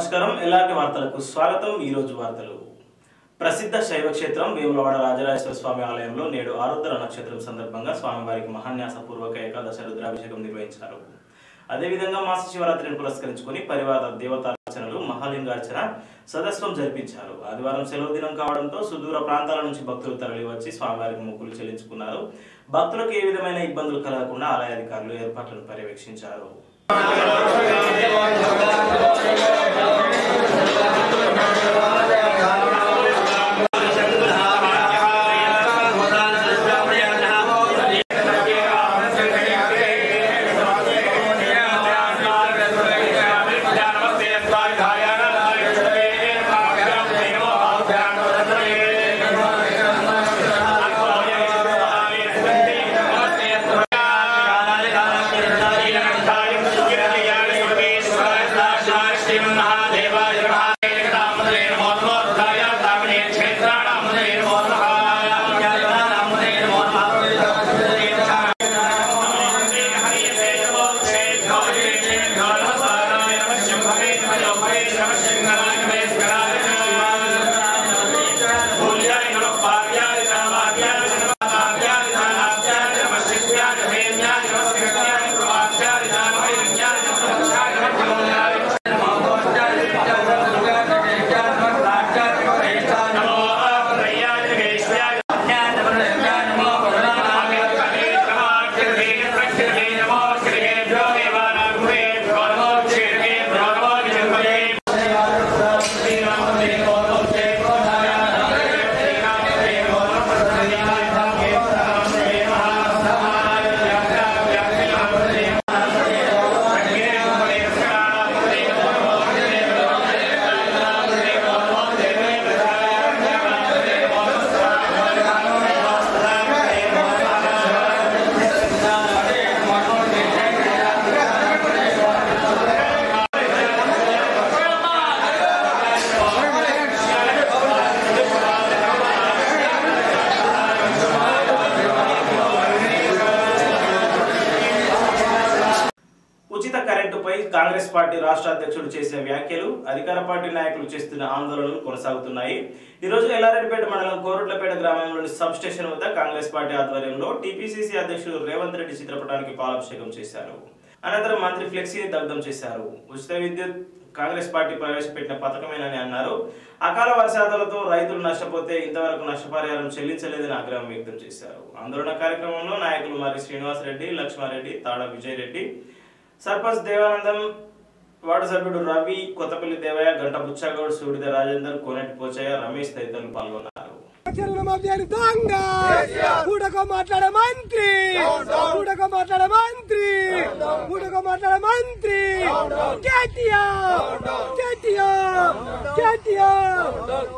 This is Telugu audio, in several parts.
నమస్కారం ఎలాంటి వార్తలకు స్వాగతం ఈ రోజు వార్తలు ప్రసిద్ధ శైవ క్షేత్రం వేములవాడ రాజరాజేశ్వర స్వామి ఆలయంలో నేడు ఆరుద్ర నక్షత్రం సందర్భంగా స్వామివారికి మహాన్యాసపూర్వక ఏకాదశ రుద్రాభిషేకం నిర్వహించారు అదేవిధంగా మాస శివరాత్రిని పురస్కరించుకొని పరివార దేవతార్చనలు మహాలింగార్చన సదస్వం జరిపించారు ఆదివారం సెలవు దినం కావడంతో సుదూర ప్రాంతాల నుంచి భక్తులు తరలివచ్చి స్వామివారికి మొక్కులు చెల్లించుకున్నారు భక్తులకు ఏ విధమైన ఇబ్బందులు కలగకుండా ఆలయ అధికారులు ఏర్పాట్లను పర్యవేక్షించారు ఉచిత కరెంటుపై కాంగ్రెస్ పార్టీ రాష్ట్ర అధ్యక్షుడు చేసిన వ్యాఖ్యలు అధికార పార్టీ నాయకులు చేస్తున్న ఆందోళనలు కొనసాగుతున్నాయి ఈ రోజు ఎల్లారెడ్డిపేట మండలం కోరుట్లపేట గ్రామంలోని సబ్ స్టేషన్ వద్ద కాంగ్రెస్ పార్టీ ఆధ్వర్యంలో టీపీసీసీ అధ్యక్షుడు రేవంత్ రెడ్డి చిత్రపటానికి పాలాభిషేకం చేశారు అనంతరం మంత్రి ఫ్లెక్సీని దగ్ధం చేశారు ఉచిత విద్యుత్ కాంగ్రెస్ పార్టీ ప్రవేశపెట్టిన పథకమేనని అన్నారు అకాల వర్షాలతో రైతులు నష్టపోతే ఇంతవరకు నష్టపరిహారం చెల్లించలేదని ఆగ్రహం వ్యక్తం చేశారు ఆందోళన కార్యక్రమంలో నాయకులు మరి శ్రీనివాసరెడ్డి లక్ష్మారెడ్డి తాడ విజయ్ రెడ్డి సర్పంచ్ దేవానందం వార్డు సభ్యుడు రవి కొత్తపల్లి దేవయ్య గంట బుచ్చాగౌడ్ సూడిద రాజేందర్ కోనటి పోచయ్య రమేష్ తదితరులు పాల్గొన్నారు చర్యల మధ్యాహ్నం దొంగ కూడకో మాట్లాడే మంత్రి కూడకో మాట్లాడే మంత్రి కూడకో మాట్లాడే మంత్రి కేటీఆర్ కేటీఆర్ కేటీఆర్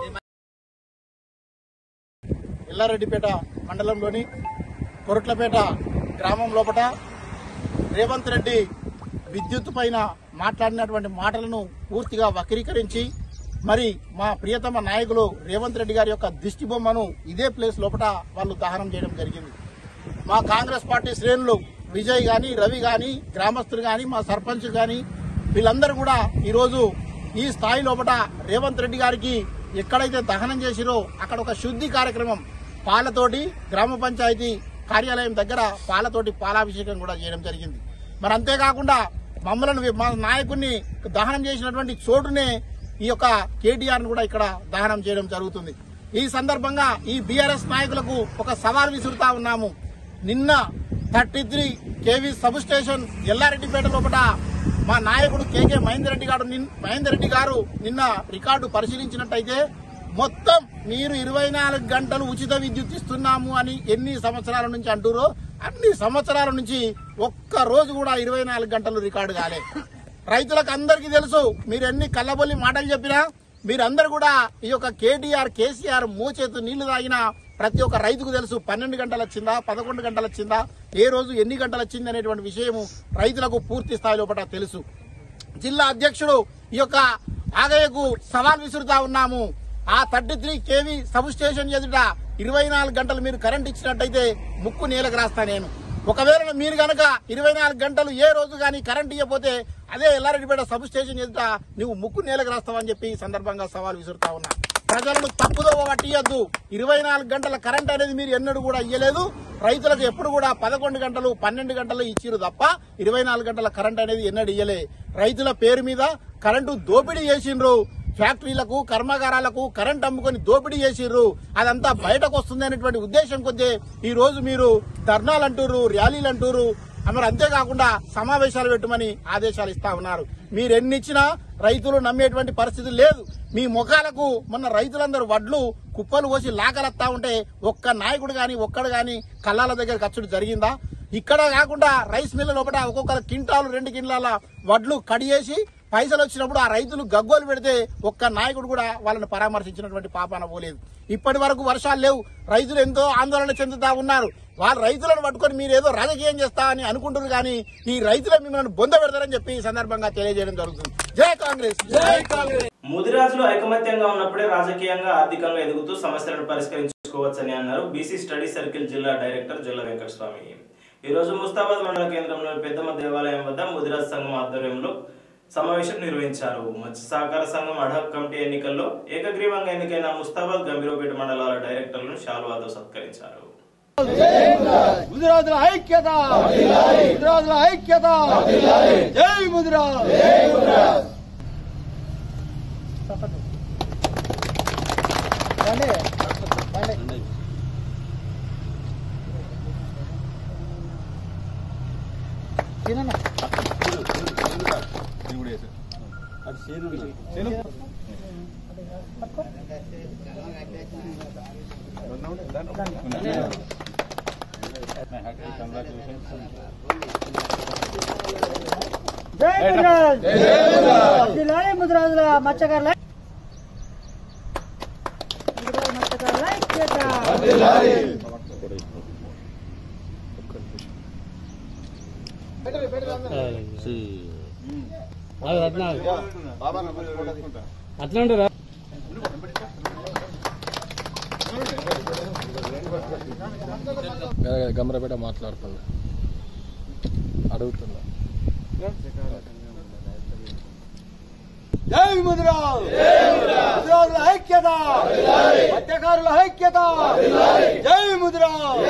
ఎల్లారెడ్డిపేట మండలంలోని కొరట్లపేట గ్రామం లోపల రేవంత్ రెడ్డి విద్యుత్ పైన మాట్లాడినటువంటి మాటలను పూర్తిగా వక్రీకరించి మరి మా ప్రియతమ నాయకులు రేవంత్ రెడ్డి గారి యొక్క దిష్టి బొమ్మను ఇదే ప్లేస్ లోపల వాళ్ళు దహనం చేయడం జరిగింది మా కాంగ్రెస్ పార్టీ శ్రేణులు విజయ్ గాని రవి గాని గ్రామస్తులు గాని మా సర్పంచ్ గాని వీళ్ళందరూ కూడా ఈరోజు ఈ స్థాయి లోపల రేవంత్ రెడ్డి గారికి ఎక్కడైతే దహనం చేసిరో అక్కడ ఒక శుద్ధి కార్యక్రమం పాలతోటి గ్రామ పంచాయతీ కార్యాలయం దగ్గర పాలతోటి పాలాభిషేకం కూడా చేయడం జరిగింది మరి అంతేకాకుండా మమ్మల్ని మా నాయకుడిని దహనం చేసినటువంటి చోటునే ఈ యొక్క కేటీఆర్ కూడా ఇక్కడ దహనం చేయడం జరుగుతుంది ఈ సందర్భంగా ఈ బీఆర్ఎస్ నాయకులకు ఒక సవాల్ విసురుతా ఉన్నాము నిన్న thirty three KV sub station Yellareddypet లోపల మా నాయకుడు కేకే మహేందర్ రెడ్డి గారు నిన్- మహేందర్ రెడ్డి గారు నిన్న రికార్డు పరిశీలించినట్టయితే మొత్తం మీరు ఇరవై నాలుగు గంటలు ఉచిత విద్యుత్ ఇస్తున్నాము అని ఎన్ని సంవత్సరాల నుంచి అంటురో అన్ని సంవత్సరాల నుంచి ఒక్క రోజు కూడా ఇరవై నాలుగు గంటలు రికార్డు కాలే రైతులకు అందరికీ తెలుసు మీరు ఎన్ని కళ్ళబొల్లి మాటలు చెప్పినా మీరందరూ కూడా ఈ యొక్క కేటీఆర్ కేసీఆర్ మోచేతు నీళ్లు తాగిన ప్రతి ఒక్క రైతుకు తెలుసు పన్నెండు గంటలు వచ్చిందా పదకొండు గంటలు వచ్చిందా ఏ రోజు ఎన్ని గంటలు వచ్చింది అనేటువంటి విషయము రైతులకు పూర్తి స్థాయి లోపల తెలుసు జిల్లా అధ్యక్షుడు ఈ యొక్క ఆగయ్యకు సవాల్ విసురుతా ఉన్నాము ఆ thirty three KV sub station ఎదుట ఇరవై నాలుగు గంటలు మీరు కరెంట్ ఇచ్చినట్టయితే ముక్కు నేలకు రాస్తా నేను ఒకవేళ మీరు గనక ఇరవై నాలుగు గంటలు ఏ రోజు గాని కరెంట్ ఇవ్వకపోతే అదే ఎల్లారెడ్డిపేట సబ్ స్టేషన్ ఎదుట నువ్వు ముక్కు నేలకు రాస్తావని చెప్పి ఈ సందర్భంగా సవాల్ విసురుతా ఉన్నా ప్రజలను తప్పుదో పట్టియద్దు ఇరవై నాలుగు గంటల కరెంట్ అనేది మీరు ఎన్నడూ కూడా ఇయ్యలేదు రైతులకు ఎప్పుడు కూడా పదకొండు గంటలు పన్నెండు గంటలు ఇచ్చిరు తప్ప ఇరవై నాలుగు గంటల కరెంట్ అనేది ఎన్నడూ ఇయ్యలే రైతుల పేరు మీద కరెంటు దోపిడీ చేసిండ్రు ఫ్యాక్టరీలకు కర్మాగారాలకు కరెంట్ అమ్ముకొని దోపిడీ చేసిర్రు అదంతా బయటకు వస్తుంది అనేటువంటి ఉద్దేశం కొద్దీ ఈ రోజు మీరు ధర్నాలు అంటూరు ర్యాలీలు అంటూరు మరి అంతేకాకుండా సమావేశాలు పెట్టమని ఆదేశాలు ఇస్తా ఉన్నారు మీరు ఎన్ని ఇచ్చినా రైతులు నమ్మేటువంటి పరిస్థితి లేదు మీ ముఖాలకు మొన్న రైతులందరూ వడ్లు కుప్పలు పోసి లాకలత్తా ఉంటే ఒక్క నాయకుడు గాని ఒక్కడు గాని కళ్ళాల దగ్గర ఖర్చుడు జరిగిందా ఇక్కడ కాకుండా రైస్ మిల్ల లోపల ఒక్కొక్క కింటాలు రెండు కింటాల వడ్లు కడియేసి పైసలు వచ్చినప్పుడు ఆ రైతులు గగ్గోలు పెడితే ఒక్క నాయకుడు కూడా వాళ్ళని పరామర్శించినటువంటి పాపాన పోలేదు ఇప్పటి వరకు వర్షాలు లేవు రైతులు ఎంతో ఆందోళన చెందుతా ఉన్నారు వాళ్ళ రైతులను పట్టుకొని మీరు ఏదో రాజకీయం చేస్తా అని అనుకుంటున్నారు కానీ ఈ రైతులు మిమ్మల్ని బొంద పెడతారని చెప్పి ఈ సందర్భంగా తెలియజేయడం జరుగుతుంది జై కాంగ్రెస్ జై కాంగ్రెస్ ముదిరాజులు ఐకమత్యంగా ఉన్నప్పుడే రాజకీయంగా ఆర్థికంగా ఎదుగుతూ సమస్యలను పరిష్కరించుకోవచ్చని అన్నారు బీసీ స్టడీ సర్కిల్ జిల్లా డైరెక్టర్ జిల్లా వెంకటస్వామి ఈ రోజు ముస్తాబాద్ మండల కేంద్రంలోని పెద్దమ్మ దేవాలయం వద్ద ముదిరాజ్ సంఘం ఆధ్వర్యంలో సమావేశం నిర్వహించారు మత్స్య సహకార సంఘం అడహక్ కమిటీ ఎన్నికల్లో ఏకగ్రీవంగా ఎన్నికైన ముస్తాబాద్ గంభీరపేట మండలాల డైరెక్టర్లను శాల్వాతో సత్కరించారు ముదిరాజుల ఐక్యత ముదిరాజుల ఐక్యత జై ముదిరాజ్ జై ముద్రాజ్ జిల్లాని ముద్రాజుల మత్స్యకారుల ముద్రాజ్ మత్స్యకారుల ఐక్యత గమరపేట మాట్లాడుతున్నా అడుగుతున్నా జై ముదిరాజ్ ముదిరాజుల ఐక్యత మత్స్యకారుల ఐక్యత జై ముదిరాజ్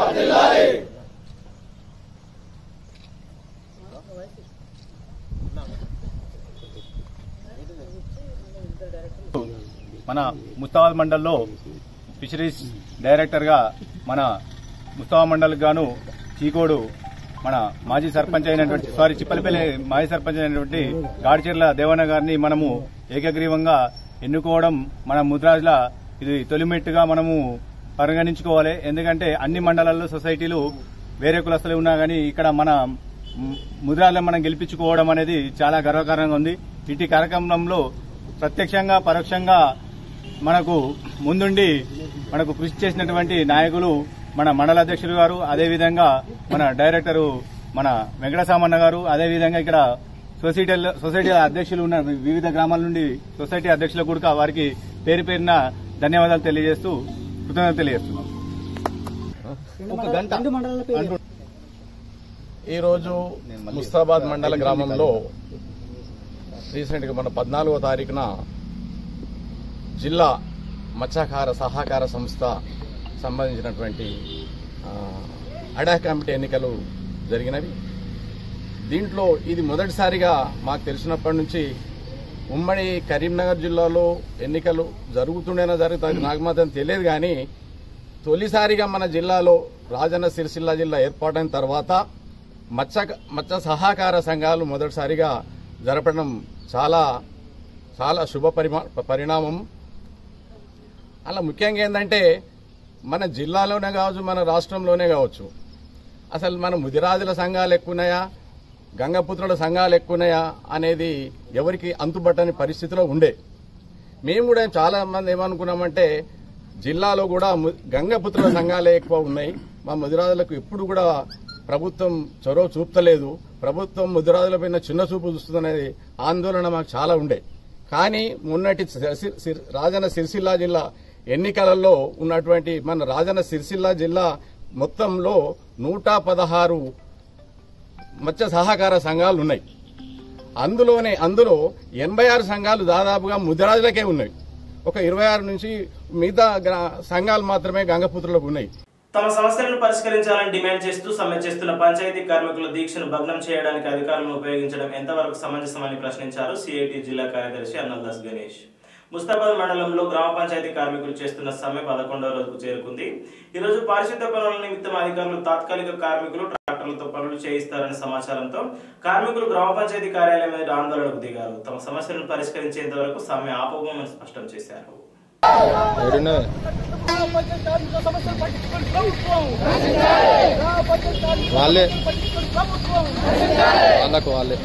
మన ముస్తాబాద్ మండల్లో ఫిషరీస్ డైరెక్టర్గా మన ముస్తాబాద్ మండల్ గాను చీకోడు మన మాజీ సర్పంచ్ అయినటువంటి సారీ చిప్పలపల్లి మాజీ సర్పంచ్ అయినటువంటి గాడిచెర్ల దేవన్న గారిని మనము ఏకగ్రీవంగా ఎన్నుకోవడం మన ముద్రాజుల ఇది తొలిమెట్టుగా మనము పరిగణించుకోవాలి ఎందుకంటే అన్ని మండలాల్లో సొసైటీలు వేరే కులస్తులు ఉన్నా కానీ ఇక్కడ మన ముద్రాలను మనం గెలిపించుకోవడం అనేది చాలా గర్వకారంగా ఉంది ఇటు కార్యక్రమంలో ప్రత్యక్షంగా పరోక్షంగా మనకు ముందుండి మనకు కృషి చేసినటువంటి నాయకులు మన మండల అధ్యక్షులు గారు అదేవిధంగా మన డైరెక్టరు మన వెంకటసామన్న గారు అదేవిధంగా ఇక్కడ సొసైటీ సొసైటీ అధ్యక్షులు ఉన్న వివిధ గ్రామాల నుండి సొసైటీ అధ్యక్షులకు కూడా వారికి పేరు పేరున ధన్యవాదాలు తెలియజేస్తూ కృతజ్ఞతలు తెలియజేస్తున్నాం రెండు మండలాల పేరు ఈరోజు ముస్తాబాద్ మండల గ్రామంలో రీసెంట్ గా మన పద్నాలుగో తారీఖున జిల్లా మత్స్యకార సహకార సంస్థ సంబంధించినటువంటి ఆ, అడా కమిటీ ఎన్నికలు జరిగినవి దీంట్లో ఇది మొదటిసారిగా మాకు తెలిసినప్పటి నుంచి ఉమ్మడి కరీంనగర్ జిల్లాలో ఎన్నికలు జరుగుతుండేనా జరుగుతుంది నాకు మాత్రం తెలియదు కానీ తొలిసారిగా మన జిల్లాలో రాజన్న సిరిసిల్ల జిల్లా ఏర్పాటైన తర్వాత మత్స్య మత్స్య సహకార సంఘాలు మొదటిసారిగా జరపడం చాలా చాలా శుభ పరిమా పరిణామం అలా ముఖ్యంగా ఏంటంటే మన జిల్లాలోనే కావచ్చు మన రాష్ట్రంలోనే కావచ్చు అసలు మన ముదిరాజుల సంఘాలు ఎక్కువన్నాయా గంగపుత్రుల సంఘాలు ఎక్కువన్నాయా అనేది ఎవరికి అంతుబట్టని పరిస్థితిలో ఉండే మేము కూడా చాలా మంది ఏమనుకున్నామంటే జిల్లాలో కూడా ము- గంగపుత్రుల సంఘాలే ఎక్కువ ఉన్నాయి మా ముదిరాజులకు ఎప్పుడు కూడా ప్రభుత్వం చొరవ చూపుతలేదు ప్రభుత్వం ముదిరాజుల పైన చిన్న చూపు చూస్తుందనేది ఆందోళన మాకు చాలా ఉండే కానీ మొన్నటి సిరి- సిరి- రాజన్న సిరిసిల్ల జిల్లా ఎన్నికలలో ఉన్నటువంటి మన రాజన్న సిరిసిల్ల జిల్లా మొత్తంలో నూట పదహారు మత్స్య సహకార సంఘాలు ఉన్నాయి అందులోనే అందులో ఎనభై ఆరు సంఘాలు దాదాపుగా ముదిరాజులకే ఉన్నాయి ఒక ఇరవై ఆరు నుంచి మిగతా గ్రా- సంఘాలు మాత్రమే గంగపుత్రులకు ఉన్నాయి తమ సమస్యలను పరిష్కరించాలని డిమాండ్ చేస్తూ సమ్మె చేస్తున్న పంచాయతీ కార్మికుల దీక్షను భగ్నం చేయడానికి అధికారులను ఉపయోగించడం ఎంతవరకు సమంజసమని ప్రశ్నించారు సిఐటి జిల్లా కార్యదర్శి అన్నల్దాస్ గణేష్ ముస్తాబాద్ మండలంలో గ్రామ పంచాయతీ కార్మికులు చేస్తున్న సమ్మె పదకొండవ రోజుకు చేరుకుంది ఈ రోజు పారిశుద్ధ్య పనుల నిమిత్తం అధికారులు తాత్కాలిక కార్మికులు ట్రాక్టర్లతో పనులు చేయిస్తారనే సమాచారంతో కార్మికులు గ్రామ పంచాయతీ కార్యాలయం మీద ఆందోళనకు దిగారు తమ సమస్యలను పరిష్కరించేంత వరకు సమ్మె ఆపబోమని స్పష్టం చేశారు వాళ్ళే వాళ్ళకు వాళ్ళే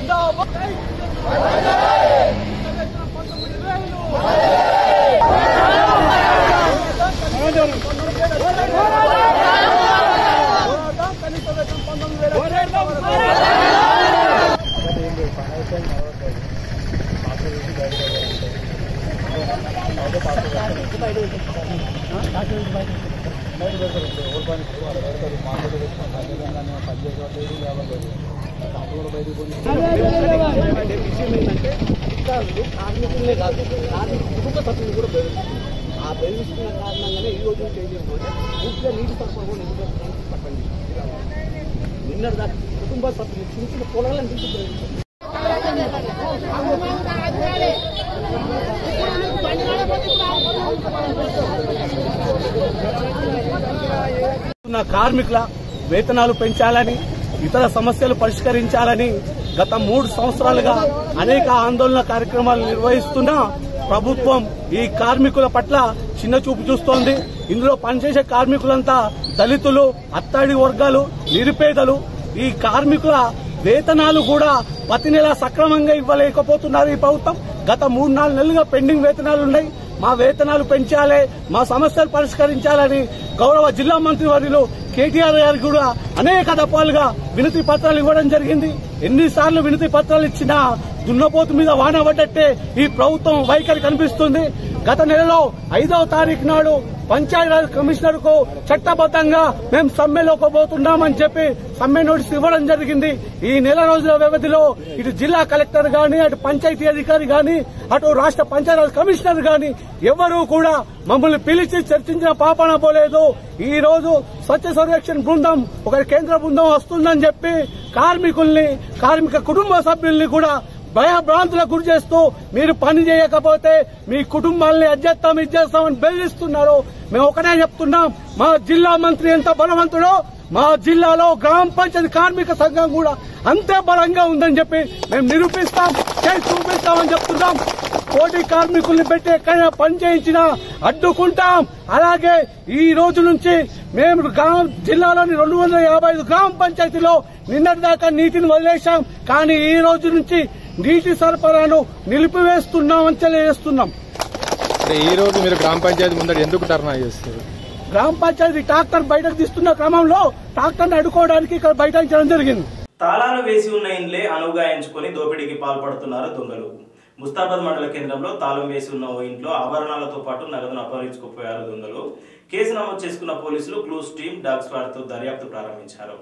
ఉన్న కార్మికుల వేతనాలు పెంచాలని ఇతర సమస్యలు పరిష్కరించాలని గత మూడు సంవత్సరాలుగా అనేక ఆందోళన కార్యక్రమాలు నిర్వహిస్తున్న ప్రభుత్వం ఈ కార్మికుల పట్ల చిన్న చూపు చూస్తోంది ఇందులో పనిచేసే కార్మికులంతా దళితులు అత్తాడి వర్గాలు నిరుపేదలు ఈ కార్మికుల వేతనాలు కూడా ప్రతి నెల సక్రమంగా ఇవ్వలేకపోతున్నారు ఈ ప్రభుత్వం గత మూడు నాలుగు నెలలుగా పెండింగ్ వేతనాలు ఉన్నాయి మా వేతనాలు పెంచాలి మా సమస్యలు పరిష్కరించాలని గౌరవ జిల్లా మంత్రి వర్యులు కేటీఆర్ గారికి కూడా అనేక దఫాలుగా వినతి పత్రాలు ఇవ్వడం జరిగింది ఎన్నిసార్లు వినతి పత్రాలు ఇచ్చినా దున్నపోతు మీద వాన పడ్డట్టే ఈ ప్రభుత్వం వైఖరి కనిపిస్తుంది గత నెలలో ఐదవ తారీఖు నాడు పంచాయతీరాజ్ కమిషనర్ కు చట్టబద్దంగా మేము సమ్మెలోకి పోతున్నామని చెప్పి సమ్మె నోటీస్ ఇవ్వడం జరిగింది ఈ నెల రోజుల వ్యవధిలో ఇటు జిల్లా కలెక్టర్ గాని అటు పంచాయతీ అధికారి గాని అటు రాష్ట్ర పంచాయతీరాజ్ కమిషనర్ గాని ఎవరూ కూడా మమ్మల్ని పిలిచి చర్చించిన పాపన పోలేదు ఈ రోజు స్వచ్ఛ సర్వేక్షణ బృందం ఒక కేంద్ర బృందం వస్తుందని చెప్పి కార్మికుల్ని కార్మిక కుటుంబ సభ్యుల్ని కూడా భయభ్రాంతులకు గురి చేస్తూ మీరు పని చేయకపోతే మీ కుటుంబాల్ని అధ్యత్తం ఇచ్చేస్తామని బెదిరిస్తున్నారు మేము ఒకటే చెప్తున్నాం మా జిల్లా మంత్రి ఎంత బలవంతుడో మా జిల్లాలో గ్రామ పంచాయతీ కార్మిక సంఘం కూడా అంతే బలంగా ఉందని చెప్పి మేము నిరూపిస్తాం చేసి చూపిస్తామని చెప్తున్నాం పోటీ కార్మికుల్ని పెట్టి ఎక్కడైనా పని చేయించినా అడ్డుకుంటాం అలాగే ఈ రోజు నుంచి మేము గ్రామ జిల్లాలోని రెండు వందల యాభై ఐదు గ్రామ పంచాయతీలో నిన్నటి దాకా నీటిని వదిలేశాం కానీ ఈ రోజు నుంచి నీటి సరఫరాను నిలిపివేస్తున్నామని తెలియజేస్తున్నాం అంటే ఈ రోజు మీరు గ్రామ పంచాయతీ ముందర ఎందుకు ధర్నా చేస్తారు గ్రామ పంచాయతీ ట్రాక్టర్ బయటకు తీస్తున్న క్రమంలో ట్రాక్టర్ని అడ్డుకోవడానికి ఇక్కడ బైఠాయించడం జరిగింది తాళాలు వేసి ఉన్న ఇండ్లే అనువుగా ఎంచుకొని దోపిడీకి పాల్పడుతున్నారు దొంగలు ముస్తాబాద్ మండల కేంద్రంలో తాళం వేసి ఉన్న ఓ ఇంట్లో ఆభరణాలతో పాటు నగదును అపహరించుకుపోయారు దొంగలు కేసు నమోదు చేసుకున్న పోలీసులు క్లూస్ టీం డాగ్ స్క్వాడ్ తో దర్యాప్తు ప్రారంభించారు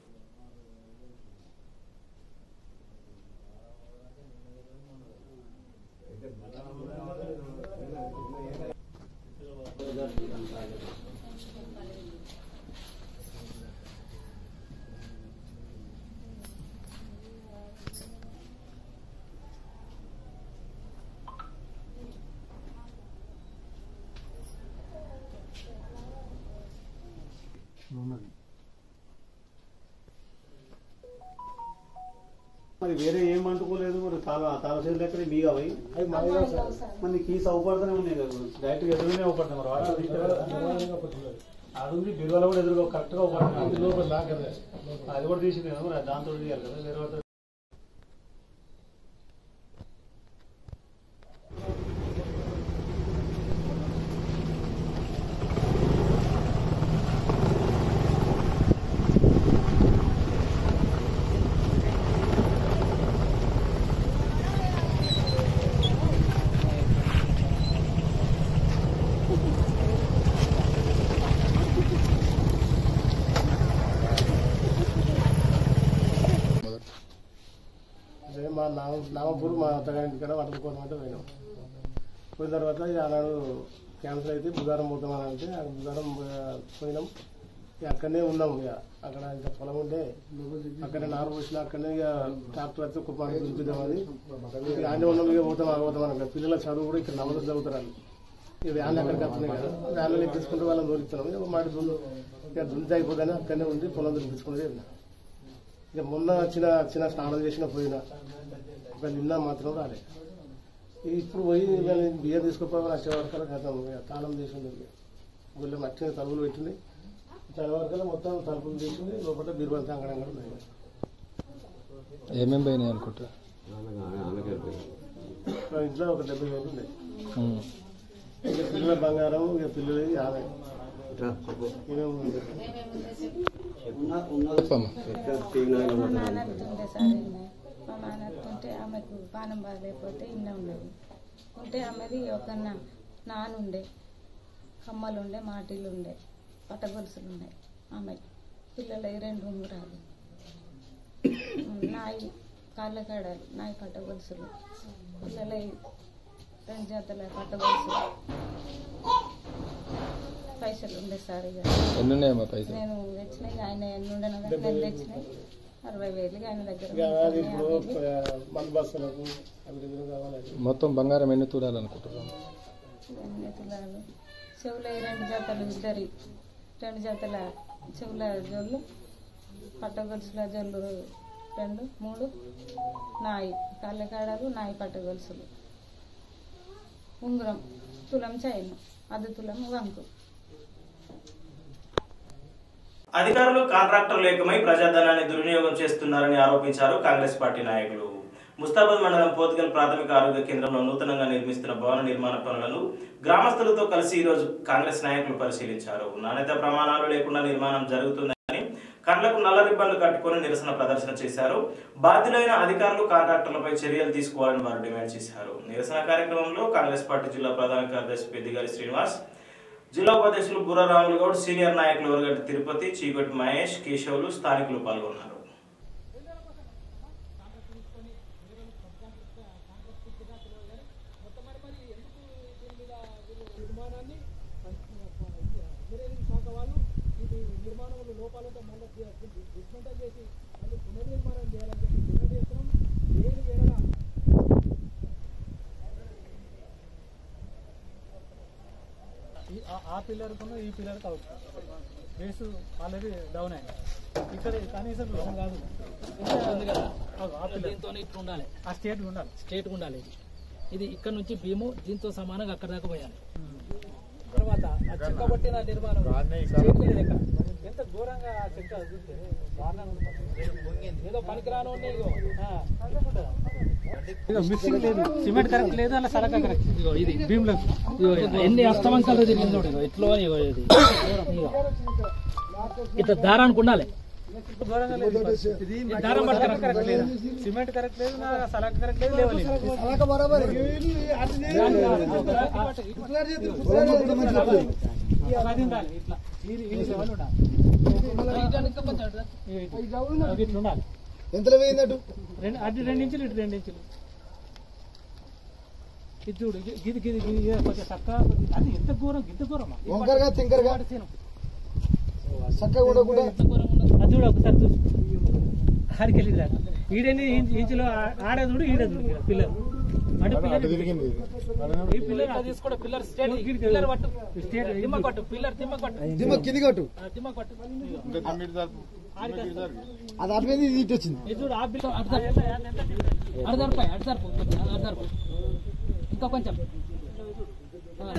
మరి వేరే ఏం అంటుకోలేదు మరి తాళ తాళ చేతులు ఎక్కడ మీ అవి మరి నీకు ఈ సౌపడుతూనే ఉన్నాయి కదా డైరెక్ట్ ఎదురుగానే అవుపడతాం మరి వాటర్ తీసుకెళ్ళి అది ఉంది బిరువాలో కూడా ఎదురుగా కరెక్ట్ గా అవుపడుతుంది అది కూడా తీసింది కదా మరి దాంతో తీయాలి కదా వేరే వాటితో నామపూర్ మా అత్తగారింటి కాడ వంటలు పోతామంటే పోయినాం పోయిన తర్వాత ఇక ఆనాడు క్యాన్సర్ అయితే బుధవారం పోతామని అంటే ఆ బుధవారం ఆ, పోయినాం ఇక అక్కడనే ఉన్నాం ఇక అక్కడ ఇంకా పొలం ఉంటే అక్కడనే నారు పోసిన అక్కడనే ఇక ట్రాక్టర్ అయితే కుప్పని దుంపిద్దామని ఇక ఆనే ఉన్నాం ఇక పోతాం పోతాం అని పిల్లల చదువు కూడా ఇక్కడ నమ్మకం చదువుతారు ఇక వ్యాన్లు అక్కడికి వస్తున్నాయి కదా వ్యాన్లు ఎక్కించుకుంటూ వాళ్ళని దొరికిస్తున్నాం ఇక మాటి దున్ను ఇక దున్నితే అయిపోతానే అక్కడనే ఉండి పొలం దొరికించుకుంటే ఇక మొన్న వచ్చిన వచ్చిన స్నానం చేసిన పోయినా ఇక నిన్న మాత్రం రాలే ఇక ఇప్పుడు పోయి ఇక నేను బియ్యం తీసుకుపోయి వచ్చే వరకు గతం ఇక తాళం చేసింది గుళ్ళో మట్టిన తలుపులు పెట్టింది వచ్చే వరకు మొత్తం తలుపులు చేసింది లోపల బీరువాలు తాగడం కూడా ఉన్నాయి ఏమేమి పోయినాయి అనుకుంటా మా ఇంట్లో ఒక డెబ్బై వేలు ఉన్నాయి ఇక పిల్లల బంగారం ఇక పిల్లలు యాభై ఇవే ఉంది మా నాన్నతుండే సార్ ఈమె. మా నాన్నతుంటే ఆమెకు పానం బాగలేకపోతే ఇన్న ఉన్నది ఉంటే ఆమెది ఒక నా- నానుండే కమ్మలు ఉండే మాటీలు ఉండే పట్టగొలుసులు ఉన్నాయి ఆమె పిల్లలు రెండు ఉంగరాలు నాయి కాళ్ళ కాడాలు నాయి పట్టగొలుసులు పిల్లల రెండు జతల పట్టగొలుసులు పైసలు ఉండే సార్ ఇక ఎన్ని ఉన్నాయమ్మా పైసలు నేను తెచ్చినాయి ఆయన ఎన్ని ఉండను కదా నేను తెచ్చినాయి అరవై వేలు ఆయన దగ్గర ఇక అది ఇప్పుడు ఆ, మందు బస్సులకు అవి దగ్గర కావాలి మొత్తం బంగారం ఎన్ని తూడాలనుకుంటున్నాం ఇవన్నీ తులాలు చెవుల రెండు జతలు ఇద్దరి రెండు జతల చెవుల జొల్లు పట్టగొలుసుల జొల్లు రెండు మూడు నాయి కాళ్ళకాడలు నాయి పట్టగొలుసులు ఉంగరం తులం చైన్ అర్ధ తులం వంకు అధికారులు కాంట్రాక్టర్లు ఏకమై ప్రజాధనాన్ని దుర్వినియోగం చేస్తున్నారని ఆరోపించారు కాంగ్రెస్ పార్టీ నాయకులు ముస్తాబాద్ మండలం పోతుగల్ ప్రాథమిక ఆరోగ్య కేంద్రంలో నూతనంగా నిర్మిస్తున్న భవన నిర్మాణ పనులను గ్రామస్తులతో కలిసి ఈ రోజు కాంగ్రెస్ నాయకులు పరిశీలించారు నాణ్యత ప్రమాణాలు లేకుండా నిర్మాణం జరుగుతుందని కండ్లకు నల్ల రిబ్బన్లు కట్టుకొని నిరసన ప్రదర్శన చేశారు బాధ్యులైన అధికారులు కాంట్రాక్టర్లపై చర్యలు తీసుకోవాలని వారు డిమాండ్ చేశారు నిరసన కార్యక్రమంలో కాంగ్రెస్ పార్టీ జిల్లా ప్రధాన కార్యదర్శి పెద్దిగారి శ్రీనివాస్ జిల్లా ఉపాధ్యక్షులు బుర్ర రాములు గౌడ్ సీనియర్ నాయకులు వరగట్టి తిరుపతి చీకటి మహేష్ కేశవులు స్థానికులు పాల్గొన్నారు ఆ పిల్లర్కు ఈ పిల్లర్కి అవుట్ బేస్ ఆల్రెడీ డౌన్ అయింది ఇక్కడ కనీసం డౌన్ కాదు ఉంది కదా అవును, ఆ పిల్లర్ దీంతో ఇట్లా ఉండాలి ఆ స్టేట్ ఉండాలి స్ట్రేట్ ఉండాలి ఇది ఇది ఇక్కడ నుంచి భీము దీంతో సమానంగా అక్కడ దాకా పోయాలి తర్వాత ఆ చెక్క కొట్టిన నిర్మాణం స్ట్రేట్ లేదు ఇక్కడ ఎంత ఘోరంగా ఆ చెక్క చూస్తే దారుణంగా ఉంటుంది. ఏదో పనికిరాను ఇగో ఇదిగో మిక్సింగ్ లేదు సిమెంట్ కరెక్ట్ లేదు అలా సరక కరెక్ట్ ఇగో ఇది భీమ్ లో ఇగో ఎన్ని అస్తమంకాలు తిరిగింది చూడు ఇగో ఎట్లో ఇగో ఇది ఇగో. ఇట్లా దారానికి ఉండాలి ఘోరంగా లేదు ఈ దారం పట్టు కరెక్ట్ కరెక్ట్ లేదు సిమెంట్ కరెక్ట్ లేదు నా సలక కరెక్ట్ లేదు లేవలేదు అది ఉండాలి ఇట్లా ఈ- ఈ లెవెల్ ఉండాలి అది ఇట్లా ఉండాలి ఎంతలో పోయిందటు రెండు అది రెండు ఇంచులు ఇటు రెండు ఇంచులు ఇది చూడు ఇది- గిది గిది గిది ఇది కొంచెం చక్కగా కొద్ది- అది ఎంత ఘోరం ఇంత ఘోరమా వంకరగా తింకరగా చక్కగా ఉండకుండా అది చూడు ఒకసారి చూసి ఆడికి వెళ్ళి దాకా ఈడెన్ని ఇంచు- ఇంచులు ఆ- ఆడ చూడు ఈడ చూడు ఈడ పిల్లలు అంటే పిల్లలు ఈ పిల్లలు ఇట్లా తీసుకోవడం పిల్లర్ స్ట్రేట్ గిది- పిల్లర్ పట్టు స్టేట్ దిమ్మ కొట్టు పిల్లర్ దిమ్మ కొట్టు దిమ్మ కింది కట్టు ఆ, దిమ్మ కొట్టు ఇగో. అది అటువైంది ఇది ఇటు వచ్చింది ఇది చూడు ఆ బిల్లు అటు జరుపు. అటు జరుపు అటు జరుపు కొద్దిగా, అటు జరుపు ఇంకా కొంచెం ఆ,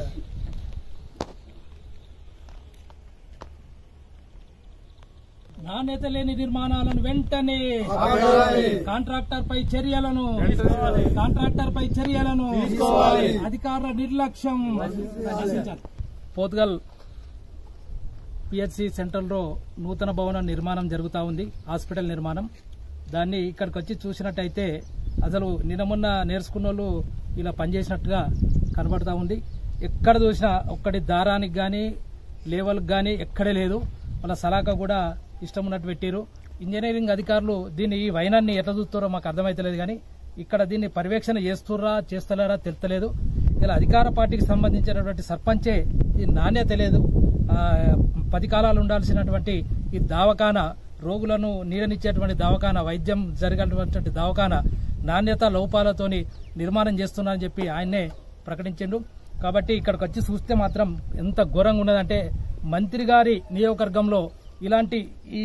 నాణ్యత లేని నిర్మాణాలను వెంటనే కాంట్రాక్టర్ పై చర్యలను కాంట్రాక్టర్ పై చర్యలను అధికారుల నిర్లక్ష్యం నశించాలి. పోతుగల్ పిహెచ్సి సెంటర్లో నూతన భవన నిర్మాణం జరుగుతూ ఉంది హాస్పిటల్ నిర్మాణం దాన్ని ఇక్కడికి వచ్చి చూసినట్టయితే అసలు నిన్న మొన్న నేర్చుకున్న వాళ్ళు ఇలా పనిచేసినట్టుగా కనబడతా ఉంది ఎక్కడ చూసినా ఒక్కటి దారానికి కానీ లేవల్కి కానీ ఎక్కడే లేదు వాళ్ళ సలాక కూడా ఇష్టం ఉన్నట్టు పెట్టారు ఇంజనీరింగ్ అధికారులు దీన్ని ఈ వైనాన్ని ఎట్లా చూస్తారో మాకు అర్థమైతలేదు కానీ ఇక్కడ దీన్ని పర్యవేక్షణ చేస్తుర్రా చేస్తలేరా తెలుస్తలేదు ఇలా అధికార పార్టీకి సంబంధించినటువంటి సర్పంచే ఈ నాణ్యత లేదు ఆ, పది కాలాలు ఉండాల్సినటువంటి ఈ దవాఖాన రోగులను నీడనిచ్చేటువంటి దవాఖాన వైద్యం జరగటువంటి దవాఖాన నాణ్యత లోపాలతోని నిర్మాణం చేస్తున్నారని చెప్పి ఆయన్నే ప్రకటించిండు కాబట్టి ఇక్కడికి వచ్చి చూస్తే మాత్రం ఎంత ఘోరంగా ఉన్నదంటే మంత్రి గారి నియోజకవర్గంలో ఇలాంటి ఈ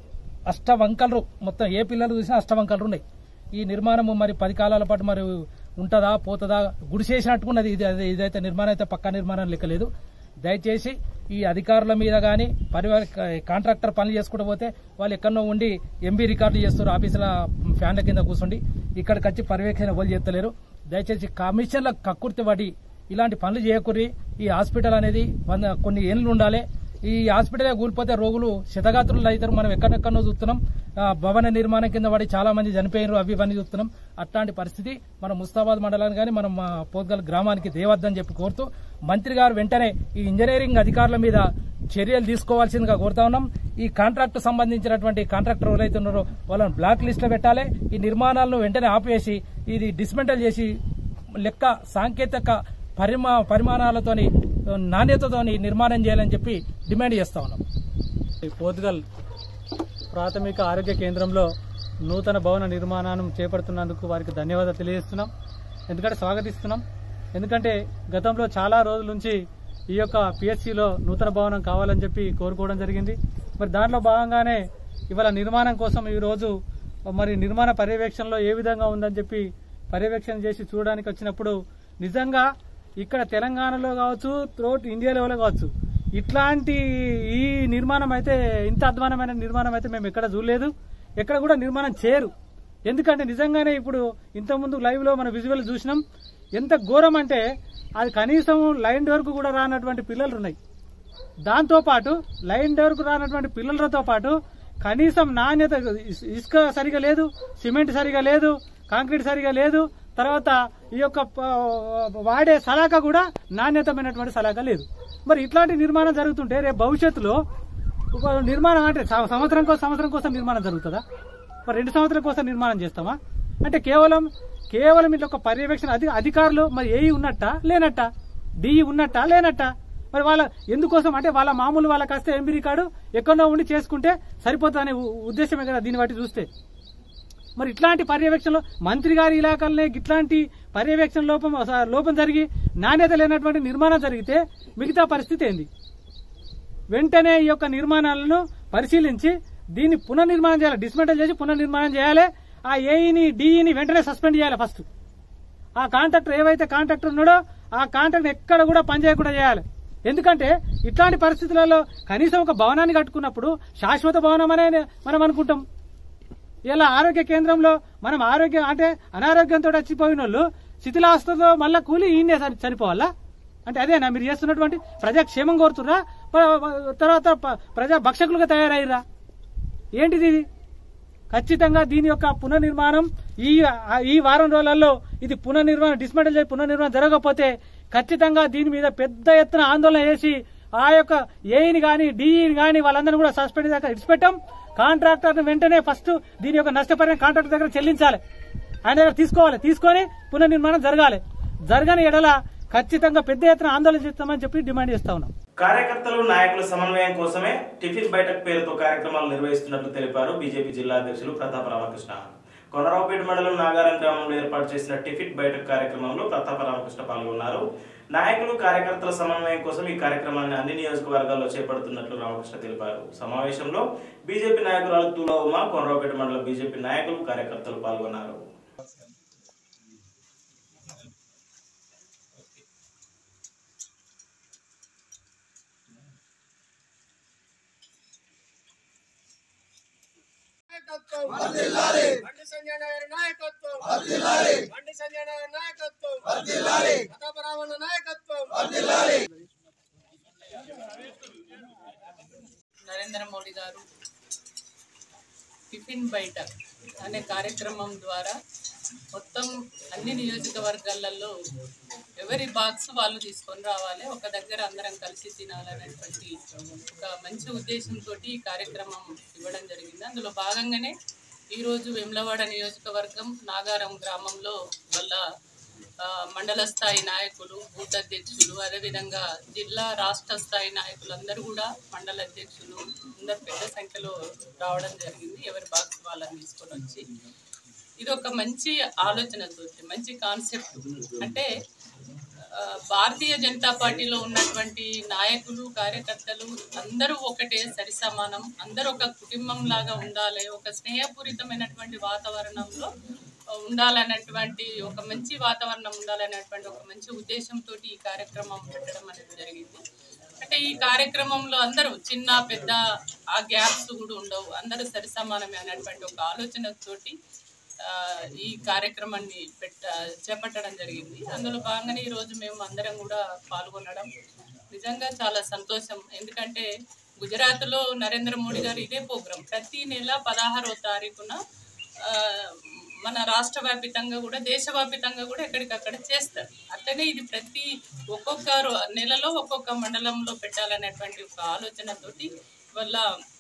అష్టవంకలు మొత్తం ఏ పిల్లలు చూసినా అష్టవంకలు ఉన్నాయి ఈ నిర్మాణము మరి పది కాలాల పాటు మరి ఉంటుందా పోతుందా గుడిసేసినట్టుకున్నది ఇది అది- ఇదైతే నిర్మాణం అయితే పక్కా నిర్మాణం లెక్కలేదు దయచేసి ఈ అధికారుల మీద కానీ పరివార కాంట్రాక్టర్ పనులు చేసుకుంటూ పోతే వాళ్ళు ఎక్కడో ఉండి ఎంబీ రికార్డులు చేస్తారు ఆఫీసుల ఫ్యాన్ల కింద కూర్చోండి ఇక్కడికి వచ్చి పర్యవేక్షణ ఎవరు చేస్తలేరు దయచేసి కమిషన్ల కక్కుర్తి పడి ఇలాంటి పనులు చేయకూరి ఈ హాస్పిటల్ అనేది వంద కొన్ని ఏళ్ళు ఉండాలి ఈ హాస్పిటలే కూలిపోతే రోగులు శతగాత్రులు అవుతారు మనం ఎక్కడెక్కడో చూస్తున్నాం ఆ, భవన నిర్మాణం కింద పడి చాలా మంది చనిపోయారు అవి ఇవన్నీ చూస్తున్నాం అట్లాంటి పరిస్థితి మన ముస్తాబాద్ మండలానికి కానీ మనం మా పోద్గల్ గ్రామానికి దేవద్దని చెప్పి కోరుతూ మంత్రి గారు వెంటనే ఈ ఇంజనీరింగ్ అధికారుల మీద చర్యలు తీసుకోవాల్సిందిగా కోరుతా ఉన్నాం ఈ కాంట్రాక్ట్ సంబంధించినటువంటి కాంట్రాక్టర్ ఎవరైతే ఉన్నారో వాళ్ళని బ్లాక్ లిస్ట్ లో పెట్టాలి ఈ నిర్మాణాలను వెంటనే ఆపేసి ఇది డిస్మెంటల్ చేసి లెక్క సాంకేతిక పరిమా పరిమాణాలతోని నాణ్యతతోని నిర్మాణం చేయాలని చెప్పి డిమాండ్ చేస్తా ఉన్నాం ఈ పోర్చుగల్ ప్రాథమిక ఆరోగ్య కేంద్రంలో నూతన భవన నిర్మాణం చేపడుతున్నందుకు వారికి ధన్యవాదాలు తెలియజేస్తున్నాం ఎందుకంటే స్వాగతిస్తున్నాం ఎందుకంటే గతంలో చాలా రోజుల నుంచి ఈ యొక్క పిఎస్సిలో నూతన భవనం కావాలని చెప్పి కోరుకోవడం జరిగింది మరి దాంట్లో భాగంగానే ఇవాళ నిర్మాణం కోసం ఈ రోజు మరి నిర్మాణ పర్యవేక్షణలో ఏ విధంగా ఉందని చెప్పి పర్యవేక్షణ చేసి చూడడానికి వచ్చినప్పుడు నిజంగా ఇక్కడ తెలంగాణలో కావచ్చు త్రోట్ ఇండియా లెవెల్లో కావచ్చు ఇట్లాంటి ఈ నిర్మాణం అయితే ఇంత అధ్వానమైన నిర్మాణం అయితే మేము ఎక్కడ చూడలేదు ఎక్కడ కూడా నిర్మాణం చేయరు ఎందుకంటే నిజంగానే ఇప్పుడు ఇంతకుముందు లైవ్ లో మన విజువల్ చూసినాం ఎంత ఘోరం అంటే అది కనీసం లైన్ వరకు కూడా రానటువంటి పిల్లలు ఉన్నాయి దాంతో పాటు లైన్ వరకు రానటువంటి పిల్లలతో పాటు కనీసం నాణ్యత ఇస్- ఇసుక సరిగా లేదు సిమెంట్ సరిగా లేదు కాంక్రీట్ సరిగా లేదు తర్వాత ఈ యొక్క ప- వాడే సలాక కూడా నాణ్యతమైనటువంటి సలాక లేదు మరి ఇట్లాంటి నిర్మాణం జరుగుతుంటే రేపు భవిష్యత్తులో ఒక నిర్మాణం అంటే సం- సంవత్సరం కోసం సంవత్సరం కోసం నిర్మాణం జరుగుతుందా మరి రెండు సంవత్సరాల కోసం నిర్మాణం చేస్తామా అంటే కేవలం కేవలం ఇట్లా ఒక పర్యవేక్షణ అధి అధికారులు మరి ఏఈ ఉన్నట్ట లేనట్ట డిఈ ఉన్నట్ట లేనట్ట మరి వాళ్ళ ఎందుకోసం అంటే వాళ్ళ మామూలు వాళ్ళకి వస్తే ఎంబీ రికార్డు ఎక్కడో ఉండి చేసుకుంటే సరిపోతుంది అనే ఉ- ఉద్దేశమే కదా దీన్ని బట్టి చూస్తే మరి ఇట్లాంటి పర్యవేక్షణలో మంత్రి గారి ఇలాకాలనే ఇట్లాంటి పర్యవేక్షణ లోపం అస- లోపం జరిగి నాణ్యత లేనటువంటి నిర్మాణం జరిగితే మిగతా పరిస్థితి ఏంది వెంటనే ఈ యొక్క నిర్మాణాలను పరిశీలించి దీన్ని పునర్నిర్మాణం చేయాలి డిస్మెంటల్ చేసి పునర్నిర్మాణం చేయాలి ఆ ఏఈని డిఈని వెంటనే సస్పెండ్ చేయాలి ఫస్ట్ ఆ కాంట్రాక్టర్ ఏవైతే కాంట్రాక్టర్ ఉన్నాడో ఆ కాంట్రాక్టర్ ఎక్కడ కూడా పనిచేయకుండా చేయాలి ఎందుకంటే ఇట్లాంటి పరిస్థితులలో కనీసం ఒక భవనాన్ని కట్టుకున్నప్పుడు శాశ్వత భవనం అనే మనం అనుకుంటాం ఇలా ఆరోగ్య కేంద్రంలో మనం ఆరోగ్యం అంటే అనారోగ్యంతో చచ్చిపోయిన వాళ్ళు శిథిలాస్తుతో మళ్ళా కూలి ఈయనే చని- చనిపోవాలా అంటే అదేనా మీరు చేస్తున్నటువంటి ప్రజాక్షేమం కోరుతుర్రా ప- తర్వాత ప- ప్రజా భక్షకులుగా తయారయ్యారా ఏంటిది ఇది ఖచ్చితంగా దీని యొక్క పునర్నిర్మాణం ఈ ఈ వారం రోజులలో ఇది పునర్నిర్మాణం డిస్మెంటల్ చేసి పునర్నిర్మాణం జరగకపోతే ఖచ్చితంగా దీని మీద పెద్ద ఎత్తున ఆందోళన చేసి ఆ యొక్క ఏఈని గాని డిఈని గాని వాళ్ళందరినీ కూడా సస్పెండ్ దాకా ఇడిచిపెట్టాం కాంట్రాక్టర్ వెంటనే ఫస్ట్ దీని యొక్క నష్టపరిహారం కాంట్రాక్టర్ దగ్గర చెల్లించాలి ఆయన దగ్గర తీసుకోవాలి తీసుకొని పునర్నిర్మాణం జరగాలి జరగని ఎడల ఖచ్చితంగా పెద్ద ఎత్తున ఆందోళన చేస్తామని చెప్పి డిమాండ్ చేస్తా ఉన్నాం కార్యకర్తలు నాయకుల సమన్వయం కోసమే టిఫిన్ బైఠక్ పేరుతో కార్యక్రమాలు నిర్వహిస్తున్నట్లు తెలిపారు బీజేపీ జిల్లా అధ్యక్షులు ప్రతాప రామకృష్ణ కొనరావుపేట మండలం నాగారం గ్రామంలో ఏర్పాటు చేసిన టిఫిన్ బైఠక్ కార్యక్రమంలో ప్రతాప రామకృష్ణ పాల్గొన్నారు నాయకులు కార్యకర్తల సమన్వయం కోసం ఈ కార్యక్రమాన్ని అన్ని నియోజకవర్గాల్లో చేపడుతున్నట్లు రామకృష్ణ తెలిపారు సమావేశంలో బీజేపీ నాయకురాలు తులా ఉమా కొనరావుపేట మండల బీజేపీ నాయకులు కార్యకర్తలు పాల్గొన్నారు నాయకత్వం వర్ధిల్లాలి బండి సంజయ్ గారి నాయకత్వం వర్ధిల్లాలి బండి సంజయ్ గారి నాయకత్వం వర్ధిల్లాలి ప్రతాపరామన్న నాయకత్వం వర్ధిల్లాలి నరేంద్ర మోడీ గారు టిఫిన్ బయట అనే కార్యక్రమం ద్వారా మొత్తం అన్ని నియోజకవర్గాలలో ఎవరి బాక్స్ వాళ్ళు తీసుకొని రావాలి ఒక దగ్గర అందరం కలిసి తినాలనేటువంటి ఒక మంచి ఉద్దేశంతో ఈ కార్యక్రమం ఇవ్వడం జరిగింది అందులో భాగంగానే ఈరోజు వెమ్లవాడ నియోజకవర్గం నాగారం గ్రామంలో వల్ల ఆ, మండల స్థాయి నాయకులు బూత్ అధ్యక్షులు అదేవిధంగా జిల్లా రాష్ట్ర స్థాయి నాయకులు అందరూ కూడా మండల అధ్యక్షులు అందరు పెద్ద సంఖ్యలో రావడం జరిగింది ఎవరి బాక్స్ వాళ్ళని తీసుకొని వచ్చి ఇది ఒక మంచి ఆలోచనతో మంచి కాన్సెప్ట్ అంటే ఆ, భారతీయ జనతా పార్టీలో ఉన్నటువంటి నాయకులు కార్యకర్తలు అందరూ ఒకటే సరి సమానం అందరూ ఒక కుటుంబం లాగా ఉండాలి ఒక స్నేహపూరితమైనటువంటి వాతావరణంలో ఉండాలన్నటువంటి ఒక మంచి వాతావరణం ఉండాలనేటువంటి ఒక మంచి ఉద్దేశంతో ఈ కార్యక్రమం పెట్టడం అనేది జరిగింది అంటే ఈ కార్యక్రమంలో అందరూ చిన్న పెద్ద ఆ గ్యాప్స్ కూడా ఉండవు అందరూ సరి సమానమే అనేటువంటి ఒక ఆలోచనతోటి ఆ, ఈ కార్యక్రమాన్ని పెట్ట చేపట్టడం జరిగింది అందులో భాగంగానే ఈరోజు మేము అందరం కూడా పాల్గొనడం నిజంగా చాలా సంతోషం ఎందుకంటే గుజరాత్లో నరేంద్ర మోడీ గారు ఇదే ప్రోగ్రాం ప్రతి నెల పదహారో తారీఖున ఆ, మన రాష్ట్ర వ్యాపితంగా కూడా దేశవ్యాపితంగా కూడా ఎక్కడికక్కడ చేస్తారు అట్లనే ఇది ప్రతి ఒక్కొక్క రో- నెలలో ఒక్కొక్క మండలంలో పెట్టాలనేటువంటి ఒక ఆలోచనతోటి వల్ల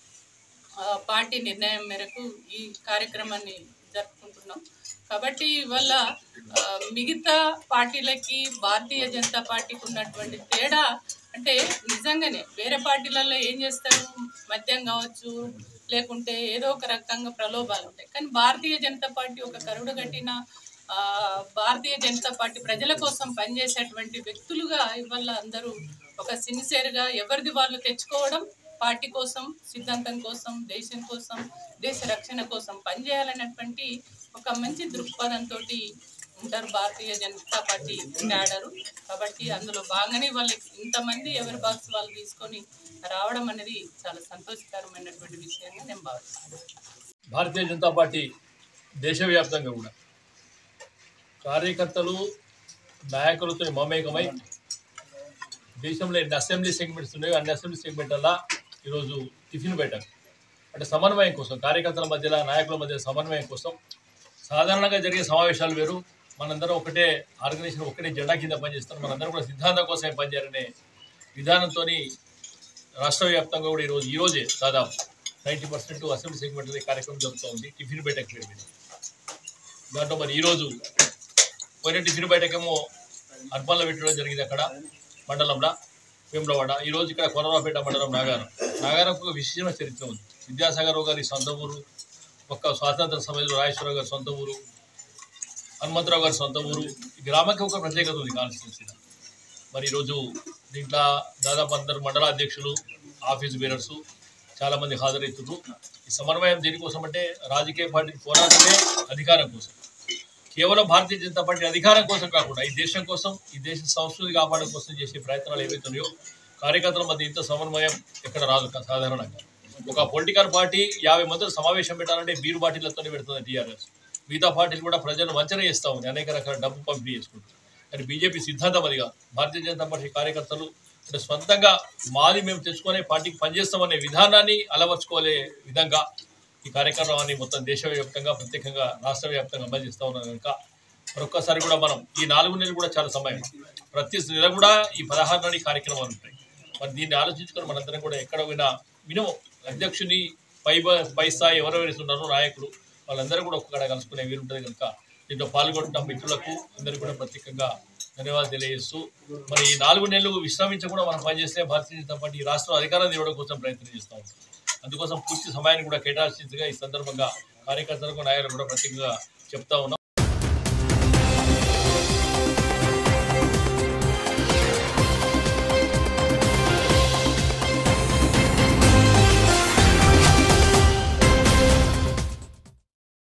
ఆ, పార్టీ నిర్ణయం మేరకు ఈ కార్యక్రమాన్ని జరుపుకుంటున్నాం కాబట్టి ఇవాళ ఆ, మిగతా పార్టీలకి భారతీయ జనతా పార్టీకి ఉన్నటువంటి తేడా అంటే నిజంగానే వేరే పార్టీలలో ఏం చేస్తారు మద్యం కావచ్చు లేకుంటే ఏదో ఒక రకంగా ప్రలోభాలు ఉంటాయి కానీ భారతీయ జనతా పార్టీ ఒక కరుడు కట్టిన ఆ, భారతీయ జనతా పార్టీ ప్రజల కోసం పనిచేసేటువంటి వ్యక్తులుగా ఇవాళ అందరూ ఒక సిన్సియర్గా ఎవరిది వాళ్ళు తెచ్చుకోవడం పార్టీ కోసం సిద్ధాంతం కోసం దేశం కోసం దేశ రక్షణ కోసం పనిచేయాలనేటువంటి ఒక మంచి దృక్పథంతో ఉంటారు భారతీయ జనతా పార్టీ క్యాడరు కాబట్టి అందులో బాగానే వాళ్ళకి ఇంతమంది ఎవరి బాక్స్ వాళ్ళు తీసుకొని రావడం అనేది చాలా సంతోషకరమైనటువంటి విషయంగా నేను భావిస్తున్నాను భారతీయ జనతా పార్టీ దేశవ్యాప్తంగా కూడా కార్యకర్తలు నాయకులతో మమేకమై దేశంలో ఎన్ని అసెంబ్లీ సెగ్మెంట్స్ ఉన్నాయో అన్ని అసెంబ్లీ సెగ్మెంట్ల ఈరోజు టిఫిన్ పెట్టారు అంటే సమన్వయం కోసం కార్యకర్తల మధ్యలో నాయకుల మధ్య సమన్వయం కోసం సాధారణంగా జరిగే సమావేశాలు వేరు మనందరం ఒకటే ఆర్గనైజేషన్ ఒకటే జెండా కింద పనిచేస్తాం మనందరం కూడా సిద్ధాంతం కోసమే పనిచేయాలనే విధానంతో రాష్ట్ర వ్యాప్తంగా కూడా ఈరోజు ఈ రోజే దాదాపు నైంటీ పర్సెంట్ అసెంబ్లీ సెగ్మెంట్ కార్యక్రమం జరుగుతూ ఉంది టిఫిన్ బయటకు పేరు మీద దాంట్లో మరి ఈరోజు పోయిన టిఫిన్ బయటకేమో అర్బన్లో పెట్టడం జరిగింది అక్కడ మండలంలో వేములవాడ ఈరోజు ఇక్కడ కొనరాపేట మండలం నాగారం నాగారంకు ఒక విశేషమైన చరిత్ర ఉంది విద్యాసాగర్ గారి సొంత ఊరు ఒక్క స్వాతంత్ర సమయంలో రాజేశ్వరరావు గారి సొంత ఊరు హనుమంతరావు గారి సొంత ఊరు ఈ గ్రామానికి ఒక ప్రత్యేకత ఉంది కాన్స్టిట్యూన్సీ మరి ఈరోజు దీంట్లో దాదాపు అందరు మండల అధ్యక్షులు ఆఫీస్ బేరర్స్ చాలా మంది హాజరవుతున్నారు ఈ సమన్వయం దేనికోసం అంటే రాజకీయ పార్టీ పోరాటమే అధికారం కోసం కేవలం భారతీయ జనతా పార్టీ అధికారం కోసం కాకుండా ఈ దేశం కోసం ఈ దేశ సంస్కృతి కాపాడడం కోసం చేసే ప్రయత్నాలు ఏవైతున్నాయో కార్యకర్తల మధ్య ఇంత సమన్వయం ఎక్కడ రాదు కా- సాధారణంగా ఒక పొలిటికల్ పార్టీ యాభై మందితో సమావేశం పెట్టాలంటే బీరు బాటిళ్లతోనే పెడుతుంది టీఆర్ఎస్ మిగతా పార్టీలు కూడా ప్రజలను వంచన చేస్తూ ఉంది అనేక రకాల డబ్బు పంపిణీ చేసుకుంటూ కానీ బీజేపీ సిద్ధాంతం అది కాదు భారతీయ జనతా పార్టీ కార్యకర్తలు అంటే సొంతంగా మాది మేము తెచ్చుకునే పార్టీకి పనిచేస్తామనే విధానాన్ని అలవర్చుకోలే విధంగా ఈ కార్యక్రమాన్ని మొత్తం దేశవ్యాప్తంగా ప్రత్యేకంగా రాష్ట్ర వ్యాప్తంగా అమలు చేస్తూ ఉన్నాం కనుక మరొక్కసారి కూడా మనం ఈ నాలుగు నెలలు కూడా చాలా సమయం ప్రతి నెల కూడా ఈ పదహారు నాడు ఈ కార్యక్రమాలు ఉంటాయి మరి దీన్ని ఆలోచించుకొని మనందరం కూడా ఎక్కడ పోయినా మినిమం అధ్యక్షుని పై బ- పై స్థాయి ఎవరెవరైతే ఉన్నారో నాయకులు వాళ్ళందరూ కూడా ఒక్కడ కలుసుకునే వీలు ఉంటుంది కనుక దీంట్లో పాల్గొంటున్న మిత్రులకు అందరికీ కూడా ప్రత్యేకంగా ధన్యవాదాలు తెలియజేస్తూ మరి ఈ నాలుగు నెలలు విశ్రమించకుండా మనం పనిచేస్తే భారతీయ జనతా పార్టీ ఈ రాష్ట్రం అధికారం ఇవ్వడం కోసం ప్రయత్నం చేస్తూ ఉంటాం అందుకోసం పూర్తి సమయాన్ని కూడా కేటాయించగా ఈ సందర్భంగా కార్యకర్తలకు నాయకులకు కూడా ప్రత్యేకంగా చెప్తా ఉన్నాం